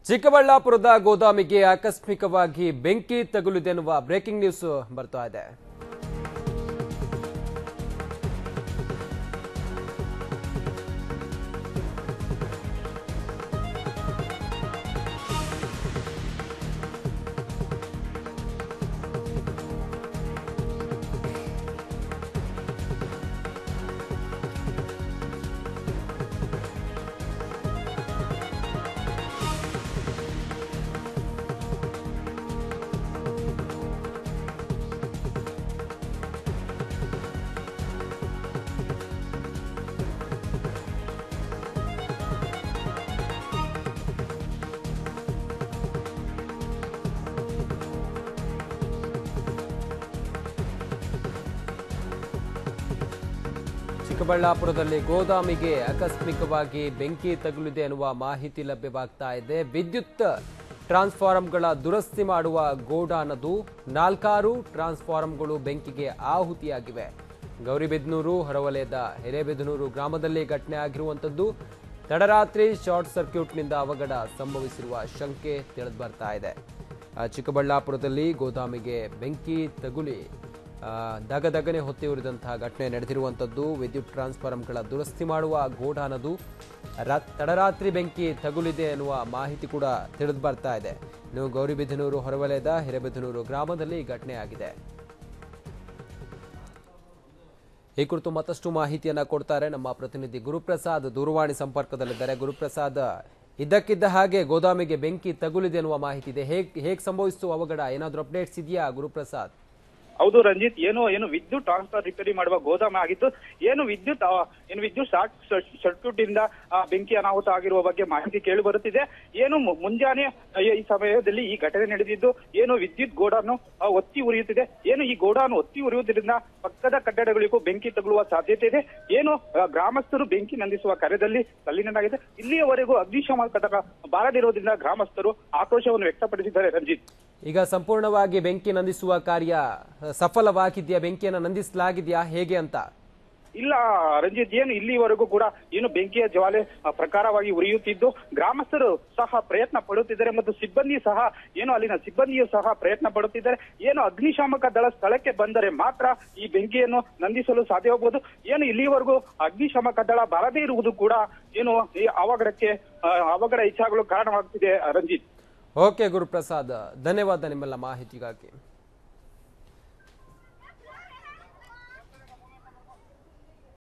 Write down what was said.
ಚಿಕ್ಕಬಳ್ಳಾಪುರದ ಗೋದಾಮಿಗೆ ಆಕಸ್ಮಿಕವಾಗಿ ಬೆಂಕಿ ತಗುಲಿದೆ ಎನ್ನುವ ಬ್ರೇಕಿಂಗ್ ನ್ಯೂಸ್ ಬರ್ತಾ ಇದೆ ಚಿಕ್ಕಬಳ್ಳಾಪುರದಲ್ಲಿ ಗೋದಾಮಿಗೆ ಆಕಸ್ಮಿಕವಾಗಿ ಬೆಂಕಿ ತಗುಲಿದೆ ಎನ್ನುವ ಮಾಹಿತಿ ಲಭ್ಯವಾಗ್ತಾ ಇದೆ ವಿದ್ಯುತ್ ಟ್ರಾನ್ಸ್ಫಾರಂಗಳ ದುರಸ್ತಿ ಮಾಡುವ ಗೋಡಾನದು ನಾಲ್ಕಾರು ಟ್ರಾನ್ಸ್ಫಾರಂಗಳು ಬೆಂಕಿಗೆ ಆಹುತಿಯಾಗಿವೆ ಗೌರಿಬಿದನೂರು ಹೊರವಲಯದ ಹಿರೇಬೆದನೂರು ಗ್ರಾಮದಲ್ಲಿ ಘಟನೆ ಆಗಿರುವಂಥದ್ದು ತಡರಾತ್ರಿ ಶಾರ್ಟ್ ಸರ್ಕ್ಯೂಟ್ನಿಂದ ಅವಘಡ ಸಂಭವಿಸಿರುವ ಶಂಕೆ ತಿಳಿದು ಬರ್ತಾ ಇದೆ ಆ, ಚಿಕ್ಕಬಳ್ಳಾಪುರದಲ್ಲಿ ಗೋದಾಮಿಗೆ ಬೆಂಕಿ ತಗುಲಿ ಆ, ದಗದಗನೆ ಹೊತ್ತಿ ಉರಿದಂತಹ ಘಟನೆ ನಡೆದಿರುವಂಥದ್ದು ವಿದ್ಯುತ್ ಟ್ರಾನ್ಸ್ಫಾರಂಗಳ ದುರಸ್ತಿ ಮಾಡುವ ಗೋಡಾನದು ರಾ- ತಡರಾತ್ರಿ ಬೆಂಕಿ ತಗುಲಿದೆ ಎನ್ನುವ ಮಾಹಿತಿ ಕೂಡ ತಿಳಿದು ಬರ್ತಾ ಇದೆ ಇನ್ನು ಗೌರಿಬಿದನೂರು ಹೊರವಲಯದ ಹಿರೇಬೆದನೂರು ಗ್ರಾಮದಲ್ಲಿ ಈ ಘಟನೆ ಆಗಿದೆ ಈ ಕುರಿತು ಮತ್ತಷ್ಟು ಮಾಹಿತಿಯನ್ನ ಕೊಡ್ತಾರೆ ನಮ್ಮ ಪ್ರತಿನಿಧಿ ಗುರುಪ್ರಸಾದ್ ದೂರವಾಣಿ ಸಂಪರ್ಕದಲ್ಲಿದ್ದಾರೆ ಗುರುಪ್ರಸಾದ್ ಇದ್ದಕ್ಕಿದ್ದ ಹಾಗೆ ಗೋದಾಮಿಗೆ ಬೆಂಕಿ ತಗುಲಿದೆ ಎನ್ನುವ ಮಾಹಿತಿ ಇದೆ ಹೇಗ್ ಹೇಗ್ ಸಂಭವಿಸಿತು ಅವಘಡ ಏನಾದರೂ ಅಪ್ಡೇಟ್ಸ್ ಇದೆಯಾ ಗುರುಪ್ರಸಾದ್ ಹೌದು ರಂಜಿತ್ ಏನು ಏನು ವಿದ್ಯುತ್ ಟ್ರಾನ್ಸ್ಫರ್ ರಿಪೇರಿ ಮಾಡುವ ಗೋದಾಮ ಆಗಿತ್ತು ಏನು ವಿದ್ಯುತ್ ಆ, ಏನು ವಿದ್ಯುತ್ ಶಾರ್ಟ್ ಸರ್ಕ್ಯೂಟ್ ಇಂದ ಆ, ಬೆಂಕಿ ಅನಾಹುತ ಆಗಿರುವ ಬಗ್ಗೆ ಮಾಹಿತಿ ಕೇಳಿ ಬರುತ್ತಿದೆ ಏನು ಮು- ಮುಂಜಾನೆ ಆ, ಈ ಸಮಯದಲ್ಲಿ ಈ ಘಟನೆ ನಡೆದಿದ್ದು ಏನು ವಿದ್ಯುತ್ ಗೋಡಾನು ಆ, ಒತ್ತಿ ಉರಿಯುತ್ತಿದೆ ಏನು ಈ ಗೋಡಾನು ಒತ್ತಿ ಉರಿಯುವುದರಿಂದ ಪಕ್ಕದ ಕಟ್ಟಡಗಳಿಗೂ ಬೆಂಕಿ ತಗುಲುವ ಸಾಧ್ಯತೆ ಇದೆ ಏನು ಆ, ಗ್ರಾಮಸ್ಥರು ಬೆಂಕಿ ನಂದಿಸುವ ಕಾರ್ಯದಲ್ಲಿ ತಲ್ಲೀನರಾಗಿದೆ ಇಲ್ಲಿಯವರೆಗೂ ಅಗ್ನಿಶಾಮಕ ಘಟಕ ಬಾರದಿರುವುದರಿಂದ ಗ್ರಾಮಸ್ಥರು ಆಕ್ರೋಶವನ್ನು ವ್ಯಕ್ತಪಡಿಸಿದ್ದಾರೆ ರಂಜಿತ್ ಈಗ ಸಂಪೂರ್ಣವಾಗಿ ಬೆಂಕಿ ನಂದಿಸುವ ಕಾರ್ಯ ಆ, ಸಫಲವಾಗಿದೆಯಾ ಬೆಂಕಿಯನ್ನು ನಂದಿಸಲಾಗಿದೆಯಾ ಹೇಗೆ ಅಂತ ಇಲ್ಲ ರಂಜಿತ್ ಏನು ಇಲ್ಲಿವರೆಗೂ ಕೂಡ ಏನು ಬೆಂಕಿಯ ಜ್ವಾಲೆ ಆ, ಪ್ರಕಾರವಾಗಿ ಉರಿಯುತ್ತಿದ್ದು ಗ್ರಾಮಸ್ಥರು ಸಹ ಪ್ರಯತ್ನ ಪಡುತ್ತಿದ್ದಾರೆ ಮತ್ತು ಸಿಬ್ಬಂದಿ ಸಹ ಏನು ಅಲ್ಲಿನ ಸಿಬ್ಬಂದಿಯು ಸಹ ಪ್ರಯತ್ನ ಪಡುತ್ತಿದ್ದಾರೆ ಏನು ಅಗ್ನಿಶಾಮಕ ದಳ ಸ್ಥಳಕ್ಕೆ ಬಂದರೆ ಮಾತ್ರ ಈ ಬೆಂಕಿಯನ್ನು ನಂದಿಸಲು ಸಾಧ್ಯವಾಗಬಹುದು ಏನು ಇಲ್ಲಿವರೆಗೂ ಅಗ್ನಿಶಾಮಕ ದಳ ಬಾರದೇ ಇರುವುದು ಕೂಡ ಏನು ಈ ಅವಘಡಕ್ಕೆ ಆ, ಅವಘಡ ಹೆಚ್ಚಾಗಲು ಕಾರಣವಾಗ್ತಿದೆ ರಂಜಿತ್ ಓಕೆ ಗುರುಪ್ರಸಾದ್ ಧನ್ಯವಾದ ನಿಮ್ಮೆಲ್ಲ ಮಾಹಿತಿಗಾಗಿ